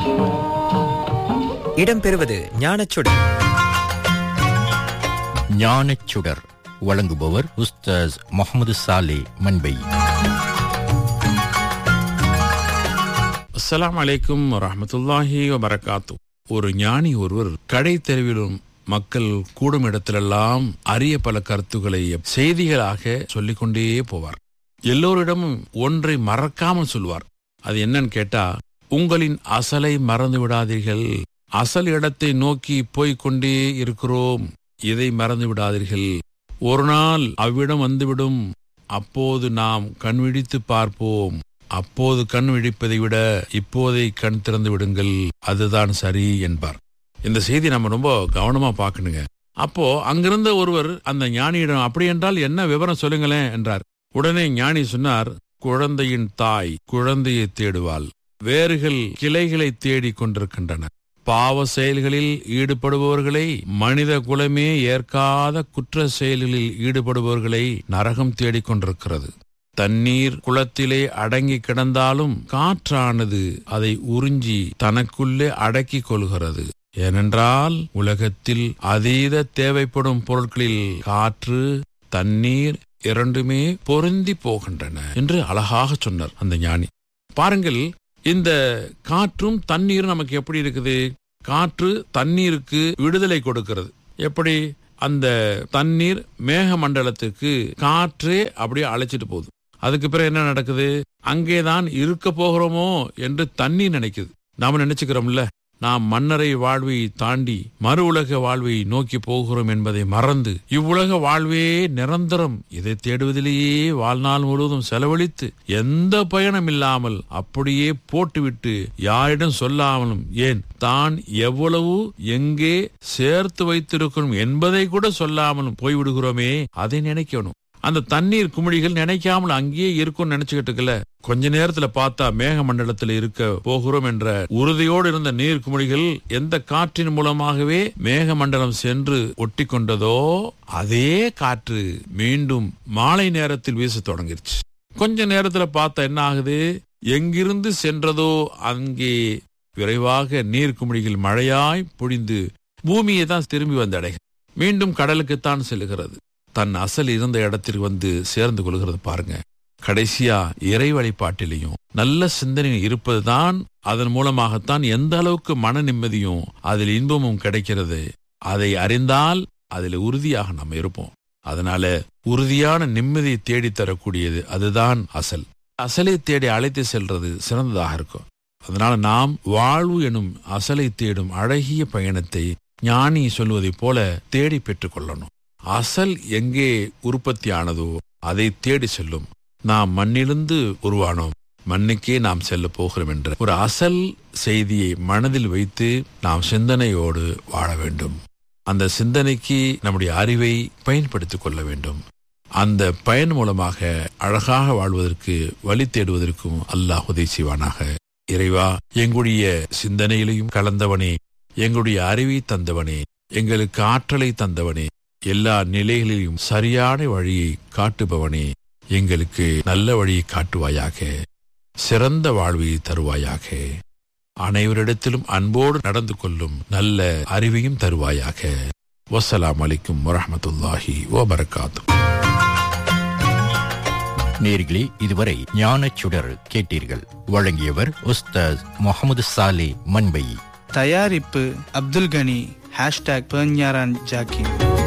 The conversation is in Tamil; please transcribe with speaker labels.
Speaker 1: இடம்பெறுவது ஞானச்சுடர்
Speaker 2: ஞானச்சுடர் வழங்குபவர் உஸ்தாஸ் முகமது சாலே மண்பை
Speaker 3: அஸ்ஸலாமு அலைக்கும் வரஹ்மத்துல்லாஹி வபரகாத்து ஒரு ஞானி ஒருவர் கடை தெருவிலும் மக்கள் கூடும் இடத்திலெல்லாம் அரிய பல கருத்துக்களை செய்திகளாக சொல்லிக்கொண்டே போவார் எல்லோரிடமும் ஒன்றை மறக்காமல் சொல்வார் அது என்னன்னு கேட்டா உங்களின் அசலை மறந்து விடாதீர்கள் அசல் இடத்தை நோக்கி போய்க் கொண்டே இருக்கிறோம் இதை மறந்து விடாதீர்கள் ஒரு நாள் அவ்விடம் வந்துவிடும் அப்போது நாம் கண் விழித்து பார்ப்போம் அப்போது கண் விழிப்பதை விட இப்போதை கண் திறந்து விடுங்கள் அதுதான் சரி என்பார் இந்த செய்தி நம்ம ரொம்ப கவனமா பார்க்கணுங்க அப்போ அங்கிருந்த ஒருவர் அந்த ஞானியிடம் அப்படி என்றால் என்ன விவரம் சொல்லுங்களேன் என்றார் உடனே ஞானி சொன்னார் குழந்தையின் தாய் குழந்தையை தேடுவாள் வேர்கள் கிளைகளை தேடிக் கொண்டிருக்கின்றன பாவ செயல்களில் ஈடுபடுபவர்களை மனித குலமே ஏற்காத குற்ற செயல்களில் ஈடுபடுபவர்களை நரகம் தேடிக் கொண்டிருக்கிறது தண்ணீர் குளத்திலே அடங்கி கிடந்தாலும் காற்றானது அதை உறிஞ்சி தனக்குள்ளே அடக்கிக் கொள்கிறது ஏனென்றால் உலகத்தில் அதீத தேவைப்படும் பொருட்களில் காற்று தண்ணீர் இரண்டுமே பொருந்தி போகின்றன என்று அழகாக சொன்னார் அந்த ஞானி பாருங்கள் இந்த காற்றும் தண்ணீரும் நமக்கு எப்படி இருக்குது காற்று தண்ணீருக்கு விடுதலை கொடுக்கிறது எப்படி அந்த தண்ணீர் மேக மண்டலத்துக்கு காற்றே அப்படியே அழைச்சிட்டு போகுது அதுக்கு பிறகு என்ன நடக்குது அங்கேதான் இருக்க போகிறோமோ என்று தண்ணீர் நினைக்குது நாம நினைச்சுக்கிறோம்ல நாம் மன்னரை வாழ்வை தாண்டி மறு உலக வாழ்வை நோக்கி போகிறோம் என்பதை மறந்து இவ்வுலக வாழ்வே நிரந்தரம் இதை தேடுவதிலேயே வாழ்நாள் முழுவதும் செலவழித்து எந்த பயணம் இல்லாமல் அப்படியே போட்டுவிட்டு யாரிடம் சொல்லாமலும் ஏன் தான் எவ்வளவு எங்கே சேர்த்து வைத்திருக்கணும் என்பதை கூட சொல்லாமலும் போய்விடுகிறோமே அதை நினைக்கணும் அந்த தண்ணீர் குமிழிகள் நினைக்காமல் அங்கேயே இருக்கும் நினைச்சுக்கிட்டு இருக்கல கொஞ்ச நேரத்துல பார்த்தா மேக மண்டலத்துல இருக்க போகிறோம் என்ற உறுதியோடு இருந்த நீர் குமிழிகள் எந்த காற்றின் மூலமாகவே மேக மண்டலம் சென்று ஒட்டி கொண்டதோ அதே காற்று மீண்டும் மாலை நேரத்தில் வீச தொடங்கிருச்சு கொஞ்ச நேரத்துல பார்த்தா என்ன ஆகுது எங்கிருந்து சென்றதோ அங்கே விரைவாக நீர் குமிழிகள் மழையாய் பொழிந்து பூமியை தான் திரும்பி வந்து அடைகிறது மீண்டும் கடலுக்குத்தான் செல்கிறது தன் அசல் இருந்த இடத்திற்கு வந்து சேர்ந்து கொள்கிறது பாருங்க கடைசியா இறை வழிபாட்டிலையும் நல்ல சிந்தனை இருப்பதுதான் அதன் மூலமாகத்தான் எந்த அளவுக்கு மன நிம்மதியும் அதில் இன்பமும் கிடைக்கிறது அதை அறிந்தால் அதில் உறுதியாக நம்ம இருப்போம் அதனால உறுதியான நிம்மதியை தேடி தரக்கூடியது அதுதான் அசல் அசலை தேடி அழைத்து செல்றது சிறந்ததாக இருக்கும் அதனால நாம் வாழ்வு எனும் அசலை தேடும் அழகிய பயணத்தை ஞானி சொல்வதைப் போல தேடி பெற்றுக் கொள்ளணும் அசல் எங்கே உற்பத்தி ஆனதோ அதை தேடி செல்லும் நாம் மண்ணிலிருந்து உருவானோம் மண்ணுக்கே நாம் செல்ல போகிறோம் என்ற ஒரு அசல் செய்தியை மனதில் வைத்து நாம் சிந்தனையோடு வாழ வேண்டும் அந்த சிந்தனைக்கு நம்முடைய அறிவை பயன்படுத்திக் கொள்ள வேண்டும் அந்த பயன் மூலமாக அழகாக வாழ்வதற்கு வழி தேடுவதற்கும் அல்லாஹ் உதவி செய்வானாக இறைவா எங்களுடைய சிந்தனையிலையும் கலந்தவனே எங்களுடைய அறிவை தந்தவனே எங்களுக்கு ஆற்றலை தந்தவனே எல்லா நிலைகளிலும் சரியான வழியை காட்டுபவனே எங்களுக்கு நல்ல வழியை காட்டுவாயாக சிறந்த வாழ்வை தருவாயாக அனைவரிடத்திலும் அன்போடு நடந்து கொள்ளும் நல்ல அறிவையும் தருவாயாக வசலாம் அலைக்கும் வரமத்துல்லாஹி வபரகாத்து
Speaker 2: நேர்களே இதுவரை ஞானச்சுடர் கேட்டீர்கள் வழங்கியவர் உஸ்தாஸ் முகமது சாலே மண்பை
Speaker 4: தயாரிப்பு அப்துல் கனி ஹேஷ்டாக் பெர்ஞாரான் ஜாக்கிர்